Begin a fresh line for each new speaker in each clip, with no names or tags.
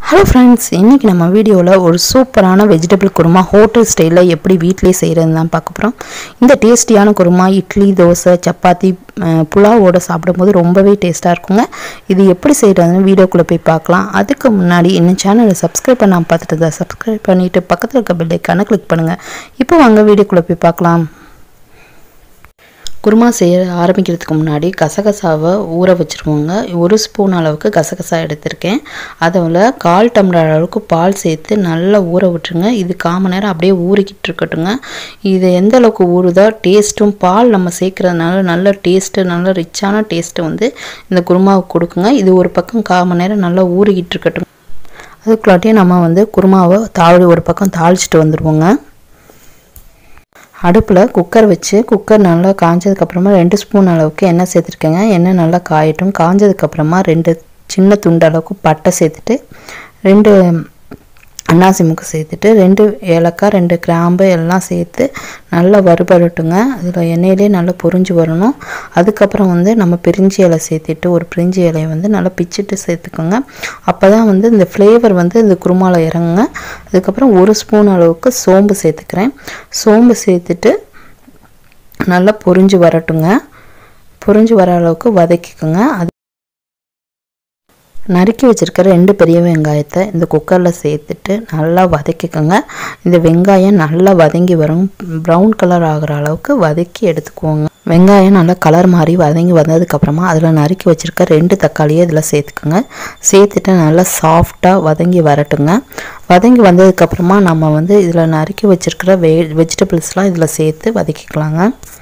hello friends இன்றைக்கி நம்ம வீடியோவில் ஒரு சூப்பரான வெஜிடபிள் குருமா ஹோட்டல் ஸ்டைலில் எப்படி வீட்டிலேயே செய்கிறதுன்னு தான் பார்க்க போகிறோம் இந்த டேஸ்டியான குருமா இட்லி தோசை சப்பாத்தி அஹ், புலாவோட சாப்பிடும்போது ரொம்பவே டேஸ்ட்டாக இருக்குங்க இது எப்படி செய்கிறதுன்னு வீடியோக்குள்ளே போய் பார்க்கலாம் அதுக்கு முன்னாடி இன்னும் சேனலை சப்ஸ்கிரைப் பண்ணாமல் பார்த்துட்டு தான் சப்ஸ்கிரைப் பண்ணிவிட்டு பக்கத்தில் இருக்க பெல் ஐக்கானை கிளிக் பண்ணுங்கள் இப்போ வாங்க வீடியோக்குள்ளே போய் பார்க்கலாம் குருமா செய்ய ஆரம்பிக்கிறதுக்கு முன்னாடி கசகசாவை ஊற வச்சுருவோங்க ஒரு ஸ்பூன் அளவுக்கு கசகசா எடுத்திருக்கேன் அதில் கால் டம்ளர் அளவுக்கு பால் சேர்த்து நல்லா ஊற விட்டுருங்க இது காம நேரம் அப்படியே ஊறிக்கிட்டு இருக்கட்டுங்க இது எந்த அளவுக்கு ஊறுதோ டேஸ்ட்டும் பால் நம்ம சேர்க்குறதுனால நல்ல டேஸ்ட்டு நல்ல ரிச்சான டேஸ்ட்டு வந்து இந்த குருமாவுக்கு கொடுக்குங்க இது ஒரு பக்கம் காம நேரம் நல்லா ஊறிக்கிட்டு இருக்கட்டும் அதுக்குள்ளாட்டியும் நம்ம வந்து குருமாவை தாழி ஒரு பக்கம் தாளிச்சிட்டு வந்துடுவோங்க அடுப்பில் குக்கர் வச்சு குக்கர் நல்லா காஞ்சதுக்கப்புறமா ரெண்டு ஸ்பூன் அளவுக்கு எண்ணெய் சேர்த்துருக்கேங்க எண்ணெய் நல்லா காயட்டும் காஞ்சதுக்கப்புறமா ரெண்டு சின்ன துண்டு அளவுக்கு பட்டை சேர்த்துட்டு ரெண்டு அன்னாசி முக்கு சேர்த்துட்டு ரெண்டு ஏலக்காய் ரெண்டு கிராம்பு எல்லாம் சேர்த்து நல்லா வறுபடட்டுங்க அதில் எண்ணெயிலே நல்லா பொரிஞ்சு வரணும் அதுக்கப்புறம் வந்து நம்ம பிரிஞ்சி இலை சேர்த்துட்டு ஒரு பிரிஞ்சி இலையை வந்து நல்லா பிச்சுட்டு சேர்த்துக்கோங்க அப்போ தான் வந்து இந்த ஃப்ளேவர் வந்து இந்த குருமாவில் இறங்குங்க அதுக்கப்புறம் ஒரு ஸ்பூன் அளவுக்கு சோம்பு சேர்த்துக்கிறேன் சோம்பு சேர்த்துட்டு நல்லா பொரிஞ்சு வரட்டுங்க பொரிஞ்சு வர அளவுக்கு வதக்கிக்கோங்க அது நறுக்கி வச்சுருக்க ரெண்டு பெரிய வெங்காயத்தை இந்த குக்கரில் சேர்த்துட்டு நல்லா வதக்கிக்கோங்க இந்த வெங்காயம் நல்லா வதங்கி வரும் ப்ரௌன் கலர் ஆகிற அளவுக்கு வதக்கி எடுத்துக்குவோங்க வெங்காயம் நல்லா கலர் மாதிரி வதங்கி வந்ததுக்கப்புறமா அதில் நறுக்கி வச்சுருக்க ரெண்டு தக்காளியை இதில் சேர்த்துக்கோங்க சேர்த்துட்டு நல்லா சாஃப்டாக வதங்கி வரட்டுங்க வதங்கி வந்ததுக்கப்புறமா நம்ம வந்து இதில் நறுக்கி வச்சுருக்கிற வெ வெஜிடபிள்ஸ்லாம் இதில் சேர்த்து வதக்கிக்கலாங்க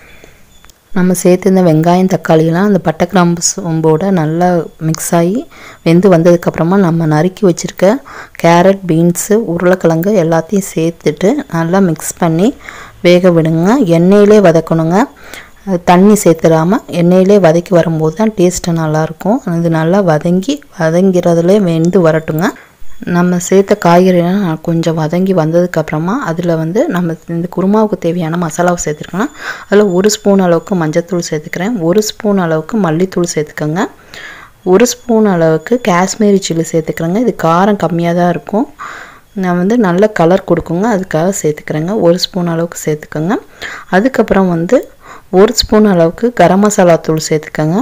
நம்ம சேர்த்து இந்த வெங்காயம் தக்காளியெல்லாம் அந்த பட்டை கிராம்பு சோம்போட நல்லா மிக்ஸ் ஆகி வெந்து வந்ததுக்கப்புறமா நம்ம நறுக்கி வச்சுருக்க கேரட் பீன்ஸு உருளைக்கிழங்கு எல்லாத்தையும் சேர்த்துட்டு நல்லா மிக்ஸ் பண்ணி வேக விடுங்க எண்ணெயிலே வதக்கணுங்க அது தண்ணி சேர்த்துடாமல் எண்ணெயிலே வதக்கி வரும்போது தான் டேஸ்ட்டு நல்லாயிருக்கும் இது நல்லா வதங்கி வதங்கிறதுலே வெந்து வரட்டுங்க நம்ம சேர்த்த காய்கறிலாம் கொஞ்சம் வதங்கி வந்ததுக்கப்புறமா அதில் வந்து நம்ம இந்த குருமாவுக்கு தேவையான மசாலாவை சேர்த்துருக்கோன்னா அதில் ஒரு ஸ்பூன் அளவுக்கு மஞ்சத்தூள் சேர்த்துக்கிறேன் ஒரு ஸ்பூன் அளவுக்கு மல்லித்தூள் சேர்த்துக்கோங்க ஒரு ஸ்பூன் அளவுக்கு காஷ்மீரி சில்லி சேர்த்துக்கிறேங்க இது காரம் கம்மியாக தான் இருக்கும் நான் வந்து நல்ல கலர் கொடுக்குங்க அதுக்காக சேர்த்துக்கிறேங்க ஒரு ஸ்பூன் அளவுக்கு சேர்த்துக்கோங்க அதுக்கப்புறம் வந்து ஒரு ஸ்பூன் அளவுக்கு கரம் மசாலா தூள் சேர்த்துக்கோங்க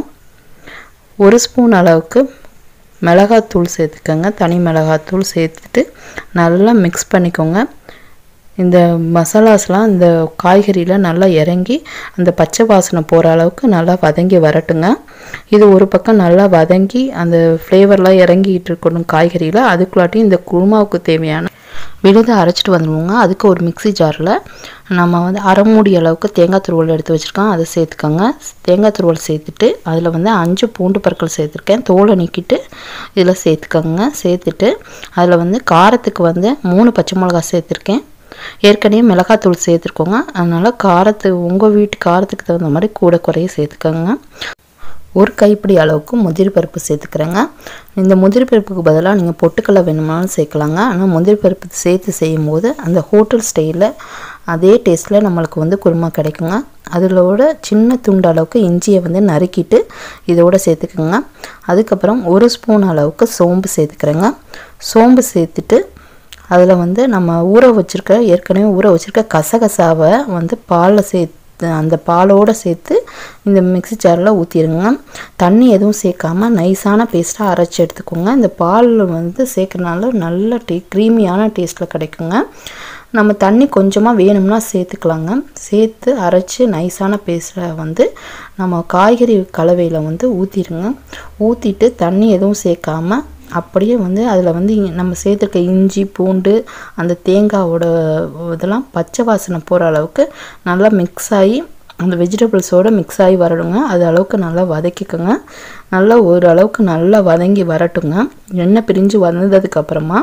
ஒரு ஸ்பூன் அளவுக்கு மிளகாத்தூள் சேர்த்துக்கோங்க தனி மிளகாத்தூள் சேர்த்துட்டு நல்லா மிக்ஸ் பண்ணிக்கோங்க இந்த மசாலாஸ்லாம் இந்த காய்கறியில் நல்லா இறங்கி அந்த பச்சை வாசனை போகிற அளவுக்கு நல்லா வதங்கி வரட்டுங்க இது ஒரு பக்கம் நல்லா வதங்கி அந்த ஃப்ளேவர்லாம் இறங்கிட்டு இருக்கணும் காய்கறியில் அதுக்குள்ளாட்டி இந்த குருமாவுக்கு தேவையான விழுதை அரைச்சிட்டு வந்துடுவோங்க அதுக்கு ஒரு மிக்ஸி ஜாரில் நம்ம வந்து அரை மூடி அளவுக்கு தேங்காய் துருவல் எடுத்து வச்சுருக்கோம் அதை சேர்த்துக்கோங்க தேங்காய் துருவல் சேர்த்துட்டு அதில் வந்து அஞ்சு பூண்டு பற்கள் சேர்த்துருக்கேன் தோலை நீக்கிட்டு இதில் சேர்த்துக்கோங்க சேர்த்துட்டு அதில் வந்து காரத்துக்கு வந்து மூணு பச்சை மிளகா சேர்த்துருக்கேன் ஏற்கனவே மிளகாத்தூள் சேர்த்துருக்கோங்க அதனால் காரத்து உங்கள் வீட்டு காரத்துக்கு தகுந்த மாதிரி கூட குறைய சேர்த்துக்கோங்க ஒரு கைப்பிடி அளவுக்கு முந்திரி பருப்பு சேர்த்துக்கிறேங்க இந்த முந்திரி பருப்புக்கு பதிலாக நீங்கள் பொட்டுக்கடலை வேணுமானாலும் சேர்க்கலாங்க ஆனால் முந்திரி பருப்பு சேர்த்து செய்யும்போது அந்த ஹோட்டல் ஸ்டைலில் அதே டேஸ்ட்டில் நம்மளுக்கு வந்து குருமா கிடைக்குங்க அதிலோட சின்ன துண்டு அளவுக்கு இஞ்சியை வந்து நறுக்கிட்டு இதோட சேர்த்துக்குங்க அதுக்கப்புறம் ஒரு ஸ்பூன் அளவுக்கு சோம்பு சேர்த்துக்கிறேங்க சோம்பு சேர்த்துட்டு அதில் வந்து நம்ம ஊற வச்சுருக்க ஏற்கனவே ஊற வச்சுருக்க கசகசாவை வந்து பாலில் சேர்த்து அந்த பாலோடு சேர்த்து இந்த மிக்ஸி ஜாரில் ஊற்றிடுங்க தண்ணி எதுவும் சேர்க்காம நைஸான பேஸ்ட்டாக அரைச்சி எடுத்துக்கோங்க இந்த பால் வந்து சேர்க்கறனால நல்ல டே க்ரீமியான டேஸ்ட்டில் கிடைக்குங்க நம்ம தண்ணி கொஞ்சமாக வேணும்னா சேர்த்துக்கலாங்க சேர்த்து அரைச்சி நைஸான பேஸ்ட்டை வந்து நம்ம காய்கறி கலவையில் வந்து ஊற்றிடுங்க ஊற்றிட்டு தண்ணி எதுவும் சேர்க்காம அப்படியே வந்து அதில் வந்து இ- நம்ம சேர்த்துருக்க இஞ்சி பூண்டு அந்த தேங்காவோட இதெல்லாம் பச்சை வாசனை போகிற அளவுக்கு நல்லா மிக்ஸ் ஆகி அந்த வெஜிடபிள்ஸோடு மிக்ஸ் ஆகி வரணுங்க அது அளவுக்கு நல்லா வதக்கிக்கோங்க நல்லா ஒரு அளவுக்கு நல்லா வதங்கி வரட்டுங்க எண்ணெய் பிரிஞ்சு வந்ததுக்கப்புறமா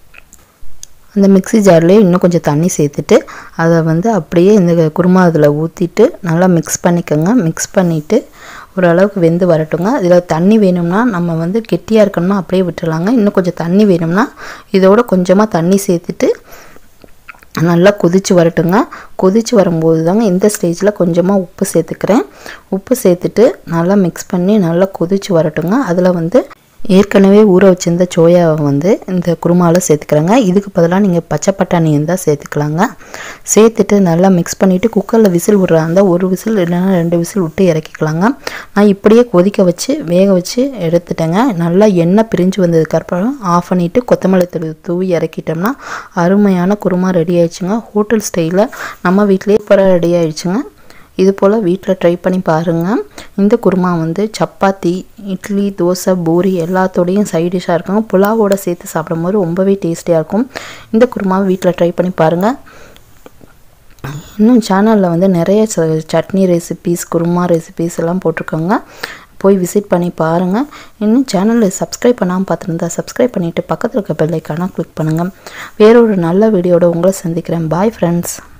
அந்த மிக்ஸி ஜார்லேயே இன்னும் கொஞ்சம் தண்ணி சேர்த்துட்டு அதை வந்து அப்படியே இந்த குருமா அதில் ஊற்றிட்டு நல்லா மிக்ஸ் பண்ணிக்கோங்க மிக்ஸ் பண்ணிவிட்டு ஓரளவுக்கு வெந்து வரட்டுங்க இதில் தண்ணி வேணும்னா நம்ம வந்து கெட்டியாக இருக்கணும்னா அப்படியே விட்டுறலாங்க இன்னும் கொஞ்சம் தண்ணி வேணும்னா இதோட கொஞ்சமாக தண்ணி சேர்த்துட்டு நல்லா கொதிச்சு வரட்டுங்க கொதிச்சு வரும்போது தாங்க இந்த ஸ்டேஜில் கொஞ்சமாக உப்பு சேர்த்துக்கிறேன் உப்பு சேர்த்துட்டு நல்லா மிக்ஸ் பண்ணி நல்லா கொதிச்சு வரட்டுங்க அதில் வந்து ஏற்கனவே ஊற வச்சிருந்த சோயாவை வந்து இந்த குருமாவில் சேர்த்துக்கிறேங்க இதுக்கு பதிலாக நீங்கள் பச்சை பட்டாணி இருந்தால் சேர்த்துக்கலாங்க சேர்த்துட்டு நல்லா மிக்ஸ் பண்ணிவிட்டு குக்கரில் விசில் விட்றா இருந்தால் ஒரு விசில் இல்லைன்னா ரெண்டு விசில் விட்டு இறக்கிக்கலாங்க நான் இப்படியே கொதிக்க வச்சு வேக வச்சு எடுத்துட்டேங்க நல்லா எண்ணெய் பிரிஞ்சு வந்ததுக்கப்புறம் ஆஃப் பண்ணிவிட்டு கொத்தமல்லி தூவி தூவி இறக்கிட்டோம்னா அருமையான குருமா ரெடி ஆயிடுச்சுங்க ஹோட்டல் ஸ்டைலில் நம்ம வீட்டிலேயே இப்போ ரெடி ஆயிடுச்சுங்க இது போல் வீட்டில் ட்ரை பண்ணி பாருங்கள் இந்த குருமா வந்து சப்பாத்தி இட்லி தோசை பூரி எல்லாத்தோடையும் சைட் டிஷ்ஷாக இருக்குங்க புலாவோட சேர்த்து சாப்பிடும்போது ரொம்பவே டேஸ்டியாக இருக்கும் இந்த குருமாவை வீட்டில் ட்ரை பண்ணி பாருங்கள் இன்னும் சேனலில் வந்து நிறைய ச- சட்னி ரெசிபீஸ் குருமா ரெசிபீஸ் எல்லாம் போட்டிருக்கோங்க போய் விசிட் பண்ணி பாருங்கள் இன்னும் சேனலில் சப்ஸ்கிரைப் பண்ணாமல் பார்த்துருந்தா சப்ஸ்கிரைப் பண்ணிவிட்டு பக்கத்தில் இருக்க பெல் ஐக்கானை கிளிக் பண்ணுங்கள் வேறொரு நல்ல வீடியோட உங்களை சந்திக்கிறேன் பாய் ஃப்ரெண்ட்ஸ்